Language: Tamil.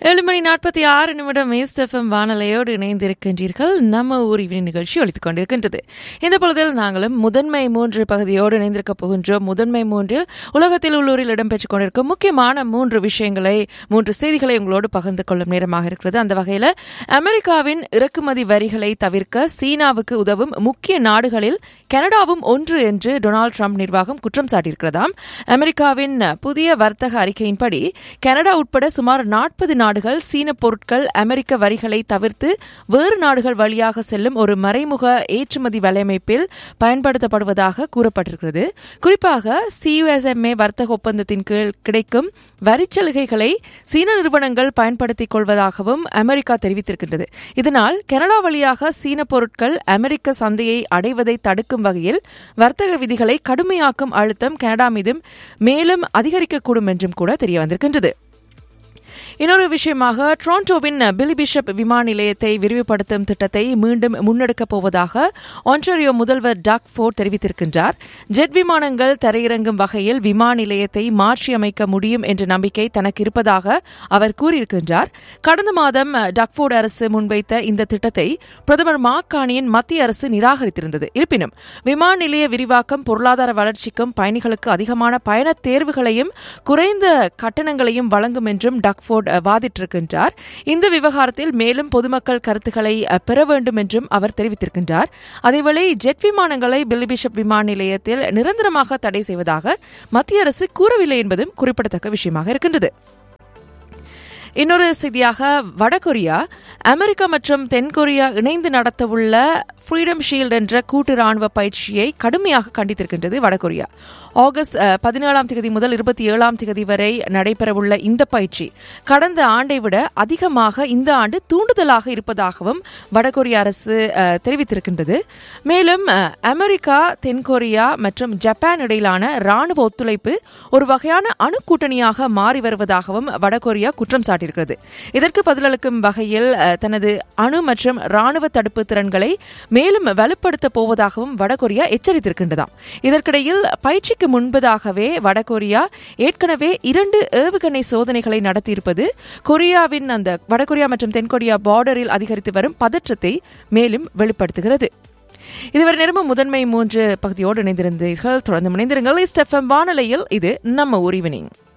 ஏழு மணி நாற்பத்தி ஆறு நிமிடம் எஃப்எம் வானலையோடு இணைந்திருக்கின்றீர்கள் நம்ம ஊர் இவனி நிகழ்ச்சி ஒழித்துக் கொண்டிருக்கின்றது இந்த பொழுதில் நாங்களும் முதன்மை மூன்று பகுதியோடு இணைந்திருக்க போகின்றோம் முதன்மை மூன்றில் உலகத்தில் உள்ளூரில் இடம்பெற்றுக் கொண்டிருக்கும் முக்கியமான மூன்று விஷயங்களை மூன்று செய்திகளை உங்களோடு பகிர்ந்து கொள்ளும் நேரமாக இருக்கிறது அந்த வகையில் அமெரிக்காவின் இறக்குமதி வரிகளை தவிர்க்க சீனாவுக்கு உதவும் முக்கிய நாடுகளில் கனடாவும் ஒன்று என்று டொனால்டு ட்ரம்ப் நிர்வாகம் குற்றம் சாட்டியிருக்கிறதாம் அமெரிக்காவின் புதிய வர்த்தக அறிக்கையின்படி கனடா உட்பட சுமார் நாற்பது நாடுகள் சீன பொருட்கள் அமெரிக்க வரிகளை தவிர்த்து வேறு நாடுகள் வழியாக செல்லும் ஒரு மறைமுக ஏற்றுமதி வலையமைப்பில் பயன்படுத்தப்படுவதாக கூறப்பட்டிருக்கிறது குறிப்பாக சியுஎஸ்எம்ஏ வர்த்தக ஒப்பந்தத்தின் கீழ் கிடைக்கும் வரிச்சலுகைகளை சீன நிறுவனங்கள் பயன்படுத்திக் கொள்வதாகவும் அமெரிக்கா தெரிவித்திருக்கின்றது இதனால் கனடா வழியாக சீன பொருட்கள் அமெரிக்க சந்தையை அடைவதை தடுக்கும் வகையில் வர்த்தக விதிகளை கடுமையாக்கும் அழுத்தம் கனடா மீதும் மேலும் அதிகரிக்கக்கூடும் என்றும் கூட தெரிய வந்திருக்கின்றது இன்னொரு விஷயமாக டொரண்டோவின் பிலி பிஷப் விமான நிலையத்தை விரிவுபடுத்தும் திட்டத்தை மீண்டும் முன்னெடுக்கப் போவதாக ஒன்டாரியோ முதல்வர் டாக் ஃபோர்ட் தெரிவித்திருக்கின்றார் ஜெட் விமானங்கள் தரையிறங்கும் வகையில் விமான நிலையத்தை மாற்றியமைக்க முடியும் என்ற நம்பிக்கை தனக்கு இருப்பதாக அவர் கூறியிருக்கின்றார் கடந்த மாதம் டக்ஃபோர்ட் அரசு முன்வைத்த இந்த திட்டத்தை பிரதமர் மாக்கானியின் மத்திய அரசு நிராகரித்திருந்தது இருப்பினும் விமான நிலைய விரிவாக்கம் பொருளாதார வளர்ச்சிக்கும் பயணிகளுக்கு அதிகமான பயண தேர்வுகளையும் குறைந்த கட்டணங்களையும் வழங்கும் என்றும் டக்ஃபோர்ட் வாதிட்டிருக்கின்றார் இந்த விவகாரத்தில் மேலும் பொதுமக்கள் கருத்துக்களை பெற வேண்டும் என்றும் அவர் தெரிவித்திருக்கின்றார் அதேவேளை ஜெட் விமானங்களை பில்லிபிஷப் விமான நிலையத்தில் நிரந்தரமாக தடை செய்வதாக மத்திய அரசு கூறவில்லை என்பதும் குறிப்பிடத்தக்க விஷயமாக இருக்கின்றது இன்னொரு செய்தியாக வடகொரியா அமெரிக்கா மற்றும் தென்கொரியா இணைந்து நடத்தவுள்ள ஃப்ரீடம் ஷீல்டு என்ற கூட்டு ராணுவ பயிற்சியை கடுமையாக கண்டித்திருக்கின்றது வடகொரியா ஆகஸ்ட் பதினேழாம் தேதி முதல் இருபத்தி ஏழாம் தேதி வரை நடைபெறவுள்ள இந்த பயிற்சி கடந்த ஆண்டை விட அதிகமாக இந்த ஆண்டு தூண்டுதலாக இருப்பதாகவும் வடகொரிய அரசு தெரிவித்திருக்கின்றது மேலும் அமெரிக்கா தென்கொரியா மற்றும் ஜப்பான் இடையிலான ராணுவ ஒத்துழைப்பு ஒரு வகையான அணு கூட்டணியாக மாறி வருவதாகவும் வடகொரியா குற்றம் சாட்டியிருக்கிறது இதற்கு பதிலளிக்கும் வகையில் தனது அணு மற்றும் ராணுவ தடுப்பு திறன்களை மேலும் வலுப்படுத்த போவதாகவும் வடகொரியா எச்சரித்திருக்கின்றதாம் இதற்கிடையில் பயிற்சிக்கு முன்பதாகவே வடகொரியா ஏற்கனவே இரண்டு ஏவுகணை சோதனைகளை நடத்தியிருப்பது கொரியாவின் அந்த வடகொரியா மற்றும் தென்கொரியா பார்டரில் அதிகரித்து வரும் பதற்றத்தை மேலும் வெளிப்படுத்துகிறது இதுவரை நேரமும் முதன்மை மூன்று பகுதியோடு இணைந்திருந்தீர்கள் தொடர்ந்து இணைந்திருங்கள் எஃப்எம் வானொலியில் இது நம்ம உரிவினிங்